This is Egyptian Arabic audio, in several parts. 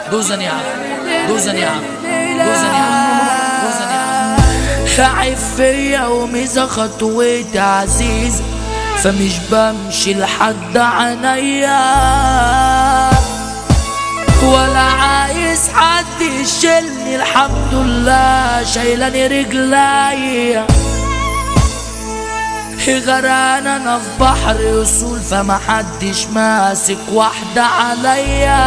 دوزن يا عم دوزن يا عم دوزن يا عم دوزن يا عم خايف فيا وميزة خطوتي عزيز فمش بمشي لحد عينيا ولا عايز حد يشيلني الحمد لله شايلاني رجليا غرقان انا في بحر يسول فما حدش ماسك واحدة عليا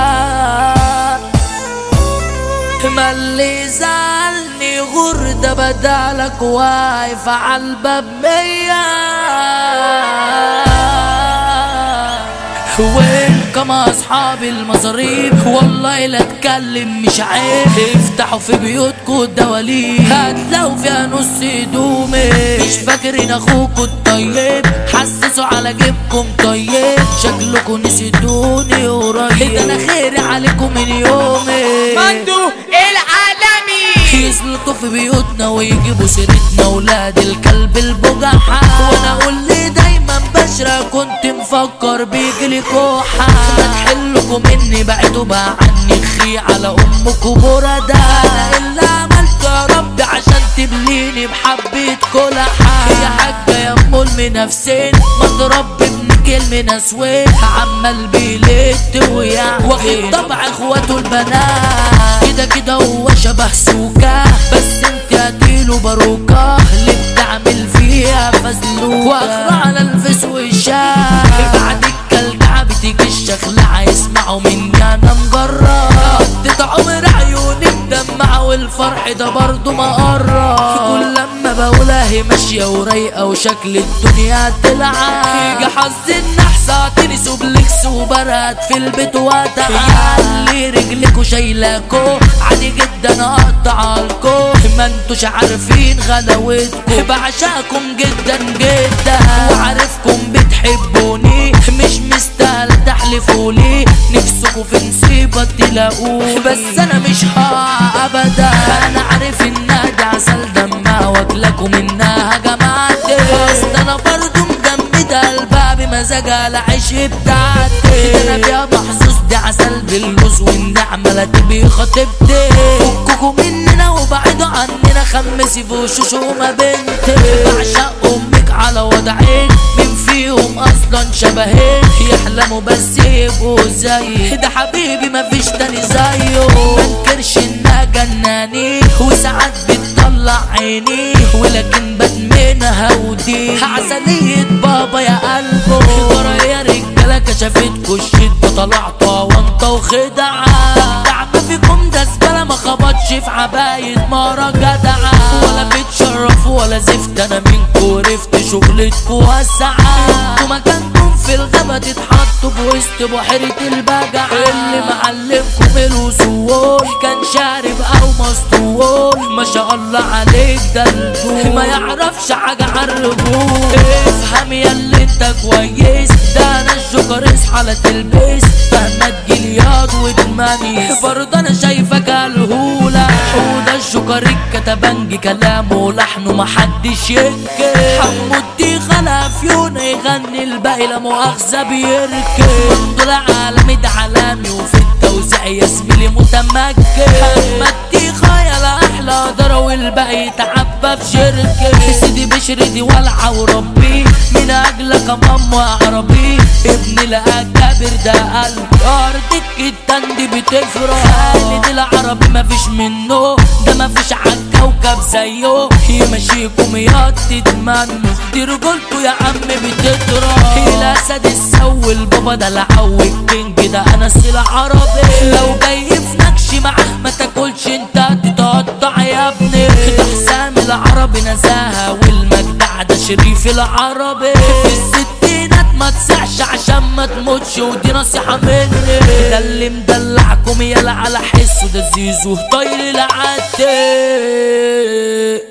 ما اللي زعلني غردة بدالك واقف عالباب ميا وين كما اصحاب المصاريف والله لا اتكلم مش عيب افتحوا في بيوتكوا الدواليب هتلاقوا فيها نص هدومي مش فاكرين اخوكوا الطيب حسسوا على جيبكم طيب شكلكوا نسيتوني قريب ده انا خيري عليكم من يومي مندو العالمي يسلطوا في بيوتنا ويجيبوا سيرتنا ولاد الكلب البجحة وانا اقول لي دايما بشرى كنت مفكر بيجيلي كوحة ما تحلكم اني بعدوا بقى عني خي على امكم بردا انا اللي عملت يا رب عشان تبليني بحبة كلحة يا حاجة يا ام المنافسين ما تربي ابن كلمة نسوين عمال بيلت ويا واخد طبع اخواته البنات كده كده هو شبه سوكا بس انت هاتيله باروكة اللي بتعمل فيها فزلوكة واخره على الفيس والشاي بعد الكلكعة بتيجي الشخلعة يسمعوا مني انا مجرد قضيت عمر عيوني مدمعة والفرح ده برضه مقرب كل لما بقولها هي ماشية ورايقة وشكل الدنيا تلعب يجي حظ النحس اعطيني سوبلكس وبرد في البيت وتعالي رجلكوا شايلاكو عادي جدا اقطعلكو ما انتوش عارفين غلاوتكم بعشقكم جدا جدا وعارفكم بتحبوني مش مستاهل تحلفولي نفسكوا في نصيبة تلاقوني بس انا مش هقع ابدا انا عارف انها دي عسل دمها واكلكم انها جماعتي اصل انا برضو مجمدة قلبها بمزاجها العيش بتاعتي ده انا بيها محظوظ دي عسل بالجوز والنعمة لا تبقي خطيبتي فككوا مننا وبعدوا عننا خمسي في وشوش وما بنتي بعشق امك على وضعين مين فيهم اصلا شبهين يحلموا بس يبقوا زي ده حبيبي مفيش تاني زيه منكرش انها جناني وساعات بتطلع عيني ولكن بدمنها ودي عسلية بابا يا قلبه ورا يا رجالة كشفتكوا الشدة طلعتوا وانطة وخدعة دعم فيكم ده زبالة ما خبطش في عباية مرة جدعة ولا بتشرف ولا زفت انا منكوا عرفت شغلتكوا واسعة انتوا مكانكم في الغابة تتحطوا في وسط بحيرة البجعة اللي معلمكم الوصول كان شارب او مسطول ما شاء الله عليك ده الجول ما يعرفش حاجة عن الرجول افهم يا اللي انت كويس ده انا الجوكر اصحى لا تلبس فاهمة تجيلياض وتمانيس برضه انا شايفك الهولة وده الجوكر الكتبنج كلامه ولحنه محدش ينكر حمودي خلافيون يغني الباقي لا مؤاخذة بيركب دول عالمي ده عالمي وفي التوزيع يا زميلي متمكن احمد دي خيال احلى دار والباقي يتعبى في شركة سيدي بشردي والعة وربي من اجلك ماما عربي ابن الاكابر ده قلب ارضك التن دي بتفرح خالد العربي مفيش منه ده مفيش عالكوكب زيه يمشيكم يا تتمنوا دي رجولته يا عم بتطرح الاسد السو البابا ده العو الكينج ده انس العربي لو جاي في نكش معاه ما تاكلش انت تتقطع يا ابني ده حسام العربي نزاهه والمجدع ده شريف العربي في الستينات ما تسعش عشان ما تموتش ودي نصيحة مني ده اللي مدلعكم يلا على حسه ده زيزو طاير العتيق